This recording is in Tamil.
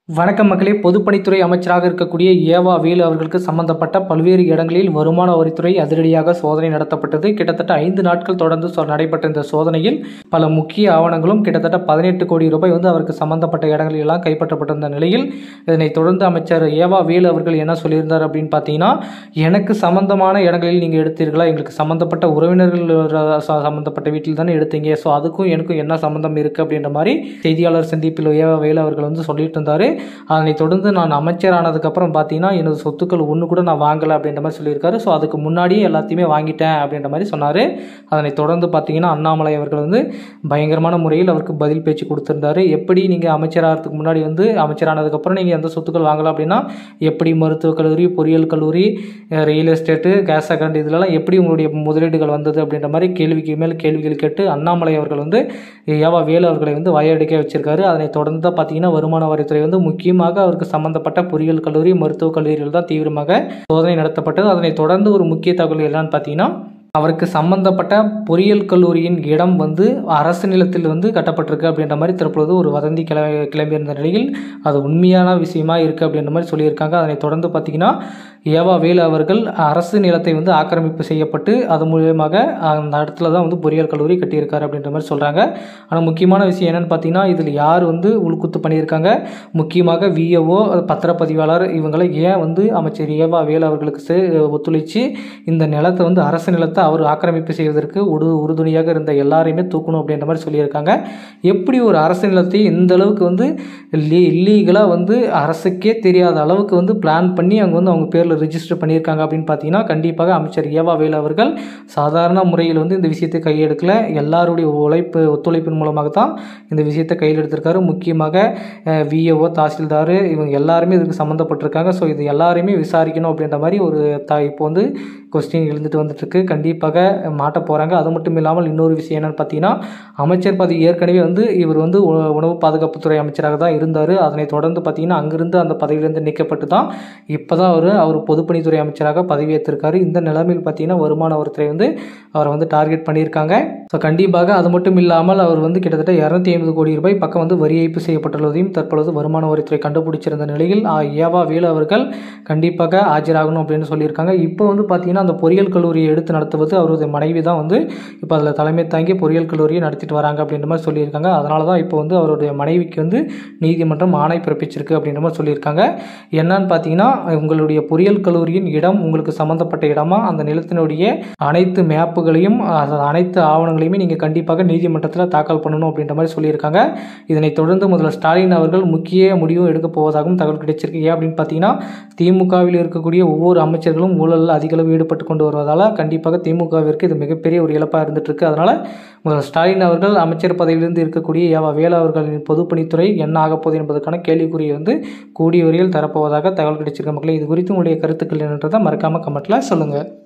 வணக்கம் மக்களே பொதுப்பணித்துறை அமைச்சராக இருக்கக்கூடிய ஏவா வேலு அவர்களுக்கு சம்பந்தப்பட்ட பல்வேறு இடங்களில் வருமான வரித்துறை அதிரடியாக சோதனை நடத்தப்பட்டது கிட்டத்தட்ட ஐந்து நாட்கள் தொடர்ந்து சொ- நடைபெற்ற இந்த சோதனையில் பல முக்கிய ஆவணங்களும் கிட்டத்தட்ட பதினெட்டு கோடி ரூபாய் வந்து அவருக்கு சம்பந்தப்பட்ட இடங்களில் எல்லாம் கைப்பற்றப்பட்டிருந்த நிலையில் இதனைத் தொடர்ந்து அமைச்சர் ஏவா வேலு அவர்கள் என்ன சொல்லியிருந்தார் அப்படின்னு பார்த்தீங்கன்னா எனக்கு சம்பந்தமான இடங்களில் நீங்கள் எடுத்தீர்களா எங்களுக்கு சம்பந்தப்பட்ட உறவினர்கள் ச- சம்பந்தப்பட்ட வீட்டில் தானே எடுத்தீங்க ஸோ அதுக்கும் எனக்கும் என்ன சம்பந்தம் இருக்குது அப்படின்ற மாதிரி செய்தியாளர் சந்திப்பில் ஏவா வேலு அவர்கள் வந்து சொல்லிட்டு இருந்தார் அதனைத் தொடர்ந்து நான் அமைச்சரானதுக்கப்புறம் பார்த்தீங்கன்னா எனது சொத்துக்கள் ஒன்று கூட நான் வாங்கலை அப்படின்ற மாதிரி சொல்லியிருக்காரு ஸோ அதுக்கு முன்னாடியே எல்லாத்தையுமே வாங்கிட்டேன் அப்படின்ற மாதிரி சொன்னார் அதனைத் தொடர்ந்து பார்த்தீங்கன்னா அண்ணாமலை அவர்கள் வந்து பயங்கரமான முறையில் அவருக்கு பதில் பேச்சு கொடுத்துருந்தாரு எப்படி நீங்கள் அமைச்சராகிறதுக்கு முன்னாடி வந்து அமைச்சரானதுக்கப்புறம் நீங்கள் எந்த சொத்துக்கள் வாங்கலாம் அப்படின்னா எப்படி மருத்துவக் கல்லூரி பொறியியல் கல்லூரி அஹ் ரியல் எஸ்டேட்டு கேஸ் அக்கௌண்ட் இதுலலாம் எப்படி உங்களுடைய முதலீடுகள் வந்தது அப்படின்ற மாதிரி கேள்விக்கு மேல் கேள்விகள் கேட்டு அண்ணாமலை அவர்கள் வந்து ஏவா வேலு அவர்களை வந்து வாயடிக்க வச்சிருக்காரு அதனைத் தொடர்ந்து தான் பார்த்தீங்கன்னா வருமான வரித்துறை வந்து முக்கியமாக அவருக்கு சம்பந்தப்பட்ட பொறியியல் கல்லூரி மருத்துவக் கல்லூரிகள் தான் தீவிரமாக சோதனை நடத்தப்பட்டது அதனைத் தொடர்ந்து ஒரு முக்கிய தகவல் என்னன்னு பார்த்தீங்கன்னா அவருக்கு சம்பந்தப்பட்ட பொறியியல் கல்லூரியின் இடம் வந்து அரசு நிலத்தில் வந்து கட்டப்பட்டிருக்கு அப்படின்ற மாதிரி தற்பொழுது ஒரு வதந்தி கிள கிளம்பியிருந்த நிலையில் அது உண்மையான விஷயமா இருக்குது அப்படின்ற மாதிரி சொல்லியிருக்காங்க அதனைத் தொடர்ந்து பார்த்தீங்கன்னா ஏவா வேலு அவர்கள் அரசு நிலத்தை வந்து ஆக்கிரமிப்பு செய்யப்பட்டு அது மூலியமாக அந்த இடத்துல தான் வந்து பொறியியல் கல்லூரி கட்டியிருக்காரு அப்படின்ற மாதிரி சொல்கிறாங்க ஆனால் முக்கியமான விஷயம் என்னென்னு பார்த்தீங்கன்னா இதில் யார் வந்து உள்குத்து பண்ணியிருக்காங்க முக்கியமாக விஏஓ பத்திரப்பதிவாளர் இவங்களை ஏன் வந்து அமைச்சர் ஏவா வேலு அவர்களுக்கு சே- ஒத்துழைச்சு இந்த நிலத்தை வந்து அரசு நிலத்தை அவர் ஆக்கிரமிப்பு செய்வதற்கு உடு உறுதுணையாக இருந்த எல்லாரையுமே தூக்கணும் அப்படின்ற மாதிரி சொல்லியிருக்காங்க எப்படி ஒரு அரசு நிலத்தை இந்த அளவுக்கு வந்து இல்லீகலாக வந்து அரசுக்கே தெரியாத அளவுக்கு வந்து பிளான் பண்ணி அவங்க வந்து அவங்க பேரில் ரிஜிஸ்டர் பண்ணியிருக்காங்க அப்படின்னு பார்த்தீங்கன்னா கண்டிப்பாக அமைச்சர் ஏவா வேலு அவர்கள் சாதாரண முறையில் வந்து இந்த விஷயத்தை கையெடுக்கல எல்லாருடைய உழைப்பு ஒத்துழைப்பின் மூலமாக தான் இந்த விஷயத்தை கையில் எடுத்திருக்காரு முக்கியமாக விஏஓ தாசில்தார் இவங்க எல்லாருமே இதுக்கு சம்மந்தப்பட்டிருக்காங்க ஸோ இது எல்லாரையுமே விசாரிக்கணும் அப்படின்ற மாதிரி ஒரு த இப்போ வந்து கொஸ்டின் எழுந்துட்டு வந்துட்டுருக்கு கண்டிப்பாக மாட்ட போகிறாங்க அது மட்டும் இல்லாமல் இன்னொரு விஷயம் என்னென்னு பார்த்தீங்கன்னா அமைச்சர் பதவி ஏற்கனவே வந்து இவர் வந்து உ- உணவு பாதுகாப்புத்துறை அமைச்சராக தான் இருந்தார் அதனைத் தொடர்ந்து பார்த்தீங்கன்னா அங்கிருந்து அந்த பதவியிலிருந்து நீக்கப்பட்டு தான் இப்போ தான் அவர் அவர் பொதுப்பணித்துறை அமைச்சராக பதவியேற்றிருக்காரு இந்த நிலைமையில் பார்த்தீங்கன்னா வருமான வரித்துறை வந்து அவரை வந்து டார்கெட் பண்ணியிருக்காங்க ஸோ கண்டிப்பாக அது மட்டும் இல்லாமல் அவர் வந்து கிட்டத்தட்ட இரநூத்தி ஐம்பது கோடி ரூபாய் பக்கம் வந்து வரி ஏய்ப்பு செய்யப்பட்டுள்ளதையும் தற்பொழுது வருமான வரித்துறை கண்டுபிடிச்சிருந்த நிலையில் ஆ, ஏவா வேலு அவர்கள் கண்டிப்பாக ஆஜராகணும் அப்படின்னு சொல்லியிருக்காங்க இப்போ வந்து பார்த்தீங்கன்னா அந்த பொறியியல் கல்லூரியை எடுத்து நடத்துவது அவரது மனைவி தான் வந்து இப்போ அதில் தலைமை தாங்கி பொறியியல் கல்லூரியை நடத்திட்டு வராங்க அப்படின்ற மாதிரி சொல்லியிருக்காங்க அதனால தான் இப்போ வந்து அவருடைய மனைவிக்கு வந்து நீதிமன்றம் ஆணை பிறப்பிச்சிருக்கு அப்படின்ற மாதிரி சொல்லியிருக்காங்க என்னன்னு பார்த்தீங்கன்னா உங்களுடைய பொறியியல் கல்லூரியின் இடம் உங்களுக்கு சம்மந்தப்பட்ட இடமா அந்த நிலத்தினுடைய அனைத்து மேப்புகளையும் அது அனைத்து ஆவணங்களையுமே நீங்கள் கண்டிப்பாக நீதிமன்றத்தில் தாக்கல் பண்ணணும் அப்படின்ற மாதிரி சொல்லியிருக்காங்க இதனைத் தொடர்ந்து முதல்வர் ஸ்டாலின் அவர்கள் முக்கிய முடிவும் எடுக்க போவதாகவும் தகவல் கிடைச்சிருக்கு ஏன் அப்படின்னு பார்த்தீங்கன்னா திமுகவில் இருக்கக்கூடிய ஒவ்வொரு அமைச்சர்களும் ஊழலில் அதிக அளவு ஈடுபட்டு கொண்டு வருவதால் கண்டிப்பாக திமுகவிற்கு இது மிகப்பெரிய ஒரு இழப்பாக இருந்துட்டு இருக்கு அதனால் முதல்வர் ஸ்டாலின் அவர்கள் அமைச்சர் பதவியிலிருந்து இருக்கக்கூடிய ஏவா வேலு அவர்களின் பொதுப்பணித்துறை என்ன ஆகப்போகுது என்பதற்கான கேள்விக்குறியை வந்து கூடிய வரையில் தரப்போவதாக தகவல் கிடைச்சிருக்க மக்களே இது குறித்து உங்களுடைய கருத்துக்கள் என்னன்றதை மறக்காமல் கமெண்ட்டில் சொல்லுங்கள்